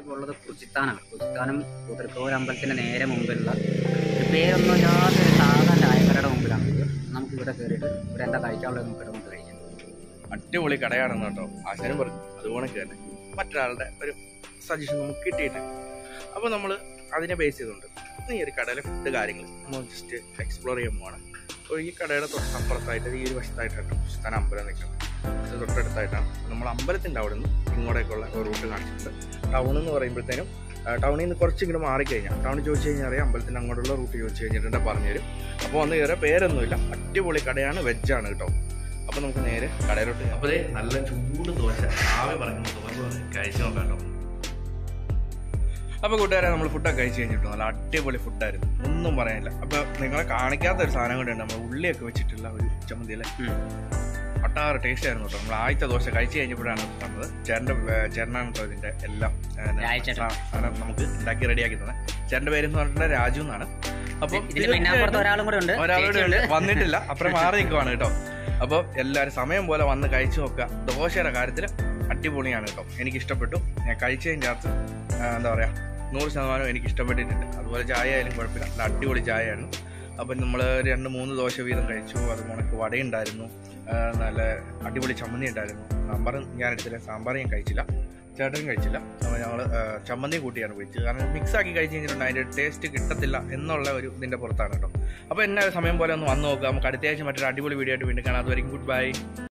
ഇപ്പോൾ ഉള്ളത് കുച്ചിത്താനാണ് കുച്ചിത്താനം കുതിർക്കോൽ അമ്പലത്തിന്റെ നേരെ മുമ്പിലുള്ള ഒരു പേരൊന്നും യാതൊരു സാധാ ചായക്കടയുടെ മുമ്പിലാണ് ഇത് നമുക്ക് ഇവിടെ കയറിയിട്ട് ഇവിടെ എന്താ കഴിക്കാനുള്ളത് നമുക്ക് ഇവിടെ നമുക്ക് കഴിക്കാം അടിപൊളി കടയാണെന്ന് കേട്ടോ ആശാനും പറഞ്ഞു അതുപോലെ തന്നെ മറ്റൊരാളുടെ ഒരു സജഷൻ നമുക്ക് കിട്ടിയിട്ടുണ്ട് അപ്പോൾ നമ്മൾ അതിനെ ബേസ് ചെയ്തുകൊണ്ട് ഈ ഒരു കടയിലെ ഫുഡ് കാര്യങ്ങൾ നമ്മൾ ജസ്റ്റ് എക്സ്പ്ലോർ ചെയ്യാൻ പോവാണ് അപ്പോൾ ഈ കടയുടെ തൊട്ടപ്പുറത്തായിട്ട് ഈ ഒരു വശത്തായിട്ടാണ് സ്ഥാനം അമ്പലം നിൽക്കുന്നത് ഇത് തൊട്ടടുത്തായിട്ടാണ് നമ്മൾ അമ്പലത്തിൻ്റെ അവിടെ നിന്ന് ഇങ്ങോട്ടേക്കുള്ള ഒരു റൂട്ട് കാണിച്ചിട്ടുണ്ട് ടൗൺ എന്ന് പറയുമ്പോഴത്തേനും ടൗണിൽ നിന്ന് കുറച്ചിങ്ങനെ മാറിക്കഴിഞ്ഞാൽ ടൗണിൽ ചോദിച്ചു കഴിഞ്ഞാൽ അറിയാം അമ്പലത്തിൻ്റെ അങ്ങോട്ടുള്ള റൂട്ട് ചോദിച്ചു കഴിഞ്ഞിട്ടുണ്ടെങ്കിൽ പറഞ്ഞുതരും അപ്പോൾ വന്ന് കയറിയ പേരൊന്നുമില്ല അടിപൊളി കടയാണ് വെജാണ് കേട്ടോ അപ്പോൾ നമുക്ക് നേരെ കടയിലോട്ട് അപ്പോൾ നല്ല ചൂട് ദോശ ആവി പറയുന്ന ദോശ കഴിച്ചു നോക്കാം കേട്ടോ അപ്പോൾ കൂട്ടുകാരെ നമ്മൾ ഫുഡൊക്കെ കഴിച്ച് കഴിഞ്ഞിട്ട് നല്ല അടിപൊളി ഫുഡായിരുന്നു ഒന്നും പറയാനില്ല അപ്പോൾ നിങ്ങളെ കാണിക്കാത്ത ഒരു സാധനം കൂടെ ഉണ്ട് നമ്മൾ ഉള്ളിയൊക്കെ വെച്ചിട്ടുള്ള ഒരു ചമ്മന്തി അല്ലേ ഒട്ടാറ് ടേസ്റ്റ് ആയിരുന്നു കേട്ടോ നമ്മൾ ആദ്യത്തെ ദോശ കഴിച്ച് കഴിഞ്ഞപ്പോഴാണ് തന്നത് ചേട്ടൻ്റെ ചേട്ടനാണ് കേട്ടോ ഇതിൻ്റെ എല്ലാം ഏ, രാജേട്ടൻ. സാ- സാധനം നമുക്ക് ഉണ്ടാക്കി റെഡിയാക്കി തന്നെ ചേട്ടൻ്റെ പേര് എന്ന് പറഞ്ഞിട്ടുണ്ടെങ്കിൽ രാജു എന്നാണ് അപ്പോൾ ഇതിന്റെ പിന്നാപ്പുറത്ത് ഒരാളും കൂടെ ഉണ്ട് ഒരാളോട് ചേച്ചിയുണ്ട്. വന്നിട്ടില്ല അപ്പുറം മാറി നിൽക്കുവാണ് കേട്ടോ അപ്പോൾ എല്ലാവരും സമയം പോലെ വന്ന് കഴിച്ചു നോക്കുക ദോശയുടെ കാര്യത്തിൽ അടിപൊളിയാണ് കേട്ടോ എനിക്ക് ഇഷ്ടപ്പെട്ടു ഞാൻ കഴിച്ചതിൻ്റെ അകത്ത് ആ, എന്താ പറയുക നൂറ് ശതമാനം എനിക്ക് ഇഷ്ടപ്പെട്ടിട്ടുണ്ട് അതുപോലെ ചായ ആയാലും കുഴപ്പമില്ല നല്ല അടിപൊളി ചായയാണ് അപ്പം നമ്മൾ രണ്ട് മൂന്ന് ദോശ വീതം കഴിച്ചു അത് മുണക്ക് വടയുണ്ടായിരുന്നു ആ, നല്ല അടിപൊളി ചമ്മന്തി ഉണ്ടായിരുന്നു സാമ്പാർ ഞാൻ എടുത്തില്ല സാമ്പാർ ഞാൻ കഴിച്ചില്ല ചേട്ടനും കഴിച്ചില്ല അപ്പോൾ ഞങ്ങൾ ചമ്മന്തി കൂട്ടിയാണ് കഴിച്ചത് കാരണം മിക്സ് ആക്കി കഴിച്ച് കഴിഞ്ഞിട്ടുണ്ടെങ്കിൽ അതിൻ്റെ ടേസ്റ്റ് കിട്ടത്തില്ല എന്നുള്ള ഒരു ഇതിൻ്റെ പുറത്താണ് കേട്ടോ അപ്പോൾ എന്നെ സമയം പോലെ ഒന്ന് വന്ന് നോക്കുക നമുക്ക് അടുത്ത ആഴ്ച മറ്റൊരു അടിപൊളി വീഡിയോ ആയിട്ട് വീണ്ടും കാണാം അതുവരെയും ഗുഡ് ബൈ